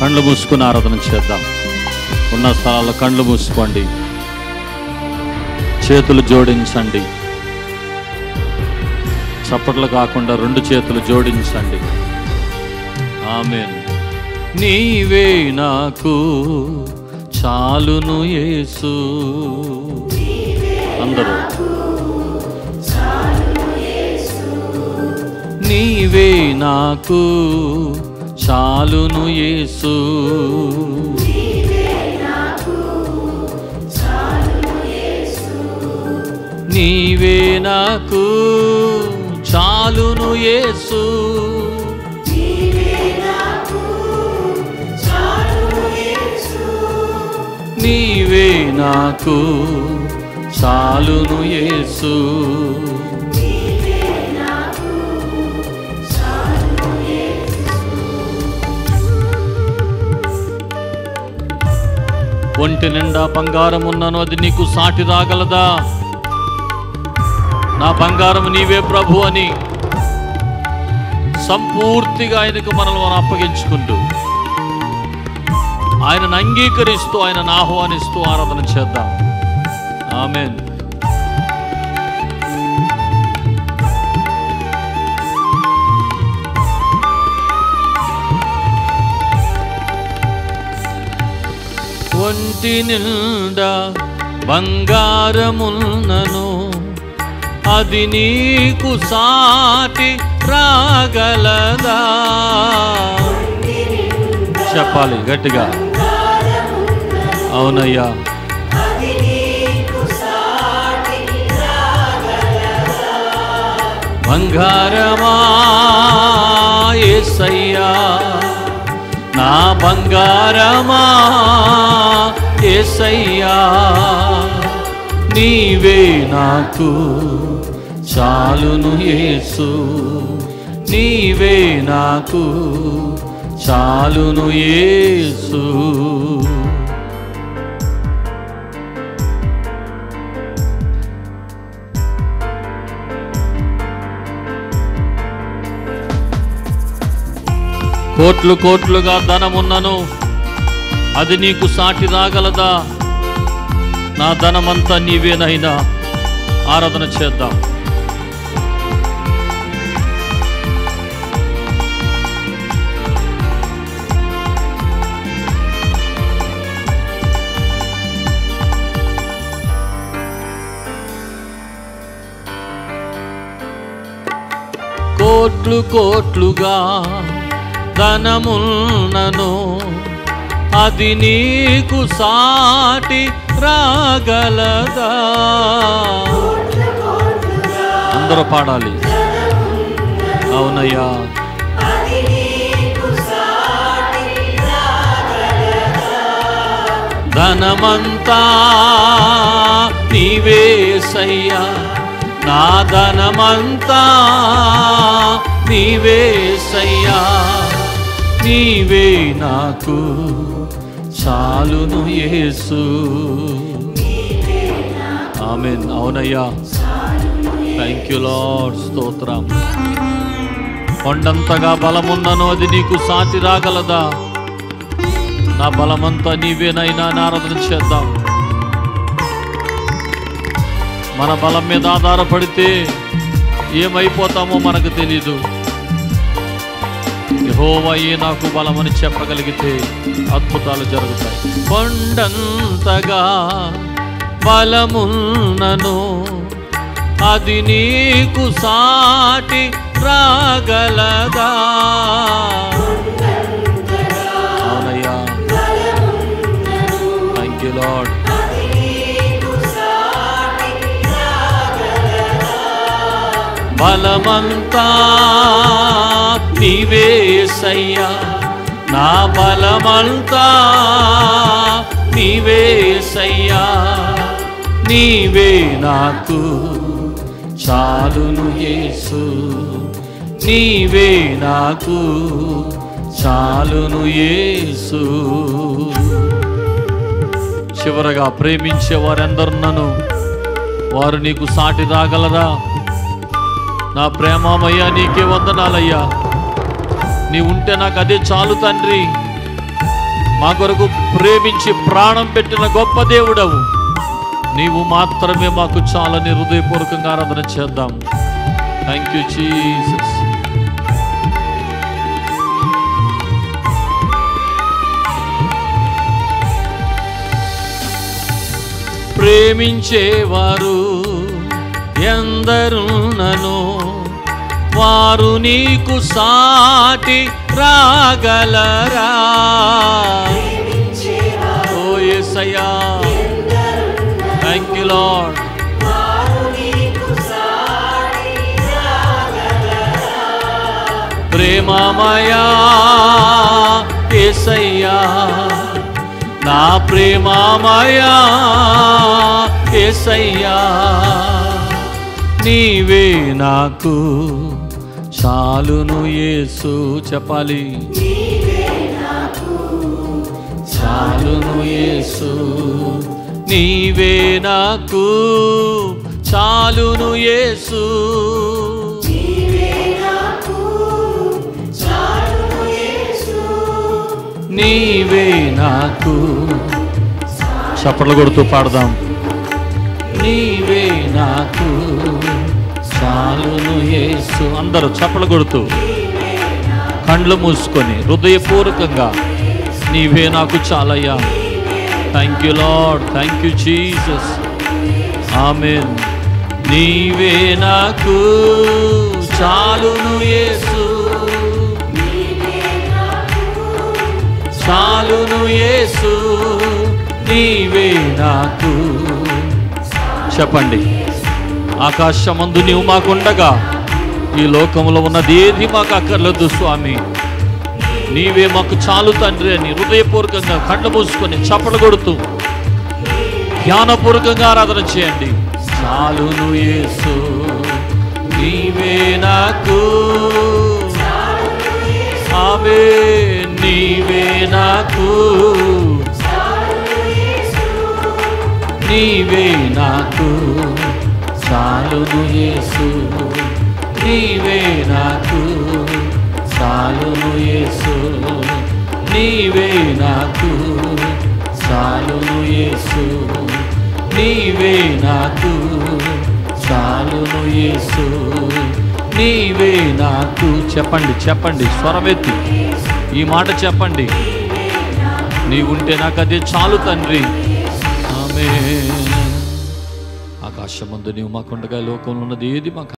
కళ్ళు మూసుకుని ఆరాధన చేద్దాం ఉన్న స్థలాల్లో కళ్ళు మూసుకోండి చేతులు జోడించండి చప్పట్లు కాకుండా రెండు చేతులు జోడించండి ఆమెన్ నీవే నాకు చాలును యేసు అందరూ నీవే నాకు చాలును యేసు నీవే నాకు చాలును యేసు నీవే నాకు చాలును యేసు ఒంటి నిండా బంగారం ఉన్నాను అది నీకు సాటి రాగలదా నా బంగారం నీవే ప్రభు అని సంపూర్తిగా ఆయనకు మనల్ని మనం అప్పగించుకుంటూ ఆయనను అంగీకరిస్తూ ఆయనను ఆహ్వానిస్తూ ఆరాధన చేద్దాం ఆమెన్ ఒంటి నిండా బంగారమున్నను అది నీకు సాటి రాగలదా చెప్పాలి గట్టిగా అవునయ్యా బంగారమా ఏసయ్యా నా బంగారమా ఏసయ్యా నీవే నాకు చాలును యేసు నీవే నాకు చాలును యేసు కోట్లు కోట్లుగా ధనమున్నను అది నీకు సాటి రాగలదా నా ధనమంతా నీవేనైనా ఆరాధన చేద్దాం కోట్లు కోట్లుగా ధనమున్నను అది నీకు సాటి రాగలదా అందరూ పాడాలి అవునయ్యా ధనమంతా నీవేసయ్యా నా ధనమంతా నీవేసయ్యా నీవే నాకు చాలును యేసు ఆమెన్ అవునయ్యా థ్యాంక్ యూ లార్డ్ స్తోత్రం కొండంతగా బలమున్నను అది నీకు సాటి రాగలదా నా బలమంతా నీవేనైనా అని ఆరాధన చేద్దాం మన బలం మీద ఆధారపడితే ఏమైపోతామో మనకు తెలీదు యెహోవాయే నాకు బలమని చెప్పగలిగితే అద్భుతాలు జరుగుతాయి కొండంతగా బలమున్నను అది నీకు సాటి రాగలదా అవునయ్యా థ్యాంక్ యూ లాడ్ బలమంతా నీవేసయ్యా నా బలమంతా నీవేసయ్యా నీవే నాకు చాలును యేసు నీవే నాకు చాలును యేసు చివరగా ప్రేమించే వారెందరున్నను వారు నీకు సాటి రాగలరా నా ప్రేమమయ్యా నీకే వందనాలయ్యా నీ ఉంటే నాకు అదే చాలు తండ్రి మా కొరకు ప్రేమించి ప్రాణం పెట్టిన గొప్ప దేవుడవు నీవు మాత్రమే మాకు చాలని హృదయపూర్వకంగా ఆరాధన చేద్దాం థ్యాంక్ యూ జీసస్ ప్రేమించేవారు ఎందరునను వారు నీకు సాటి రాగలరా ఓ యేసయ్యా థ్యాంక్ యూ లార్డ్ ప్రేమమయా యేసయ్యా నా ప్రేమమయా యేసయ్యా నీవే నాకు చాలును యేసు చెప్పాలి చాలును యేసు నీవే నాకు చాలును యేసు నీవే నాకు చప్పట్లు కొడుతూ పాడదాం నీవే నాకు చాలును యేసు అందరూ చప్పట్లు కొడుతూ కండ్లు మూసుకొని హృదయపూర్వకంగా నీవే నాకు చాలయ్యా thank you lord thank you Jesus amen నీవే నాకు చాలును యేసు చాలును యేసు నీవే నాకు చెప్పండి ఆకాశమందు నీవు మాకుండగా ఈ లోకంలో ఉన్నది ఏది మాకు అక్కర్లేదు స్వామి నీవే మాకు చాలు తండ్రి అని హృదయపూర్వకంగా కళ్ళు మూసుకొని చప్పలు కొడుతూ జ్ఞానపూర్వకంగా ఆరాధన చేయండి చాలును యేసు నీవే నాకు ఆమె నీవే నాకు నీవే నాకు చాలును యేసు నీవే నాకు చాలును యేసు నీవే నాకు చాలును యేసు నీవే నాకు చాలును యేసు నీవే నాకు చెప్పండి చెప్పండి స్వరమెత్తి ఈ మాట చెప్పండి నీవుంటే నాకు అదే చాలు తండ్రి ఆమె ఆకాశమందు నీవు మాకుండగా లోకంలో ఉన్నది ఏది మాకు